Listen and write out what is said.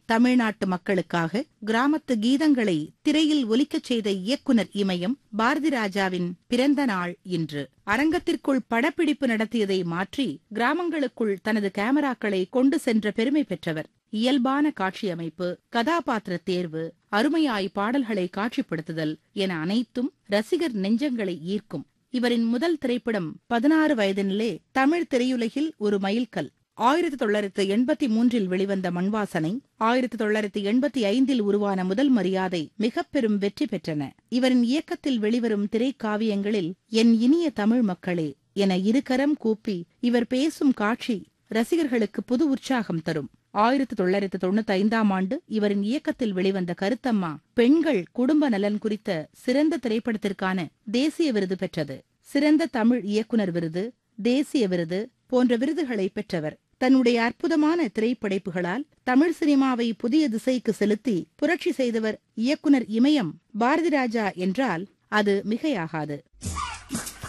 தமிழ்நாட்டு மக்களுக்காக கிராமத்து கீதங்களை திரையில் ஒலிக்கச் செய்த இயக்குனர் இமயம் பாரதி ராஜாவின் பிறந்த நாள் இன்று அரங்கத்திற்குள் படப்பிடிப்பு நடத்தியதை மாற்றி கிராமங்களுக்குள் தனது கேமராக்களை கொண்டு சென்ற பெருமை பெற்றவர் இயல்பான காட்சியமைப்பு கதாபாத்திர தேர்வு அருமையாய் பாடல்களை காட்சிப்படுத்துதல் என அனைத்தும் ரசிகர் நெஞ்சங்களை ஈர்க்கும் இவரின் முதல் திரைப்படம் பதினாறு வயதினிலே தமிழ் திரையுலகில் ஒரு மைல்கல் ஆயிரத்தி தொள்ளாயிரத்து எண்பத்தி மூன்றில் வெளிவந்த மண்வாசனை ஆயிரத்தி தொள்ளாயிரத்து எண்பத்தி ஐந்தில் உருவான முதல் மரியாதை மிக பெரும் வெற்றி பெற்றன இவரின் இயக்கத்தில் வெளிவரும் திரைக்காவியங்களில் என் இனிய தமிழ் மக்களே என இருகரம் கூப்பி இவர் பேசும் காட்சி ரசிகர்களுக்கு புது உற்சாகம் தரும் ஆயிரத்தி தொள்ளாயிரத்து தொண்ணூத்தி ஐந்தாம் ஆண்டு இவரின் இயக்கத்தில் வெளிவந்த கருத்தம்மா பெண்கள் குடும்ப நலன் குறித்த சிறந்த திரைப்படத்திற்கான தேசிய விருது பெற்றது சிறந்த தமிழ் இயக்குனர் விருது தேசிய விருது போன்ற விருதுகளை பெற்றவர் தன்னுடைய அற்புதமான திரைப்படைப்புகளால் தமிழ் சினிமாவை புதிய திசைக்கு செலுத்தி புரட்சி செய்தவர் இயக்குனர் இமயம் பாரதி ராஜா என்றால் அது மிகையாகாது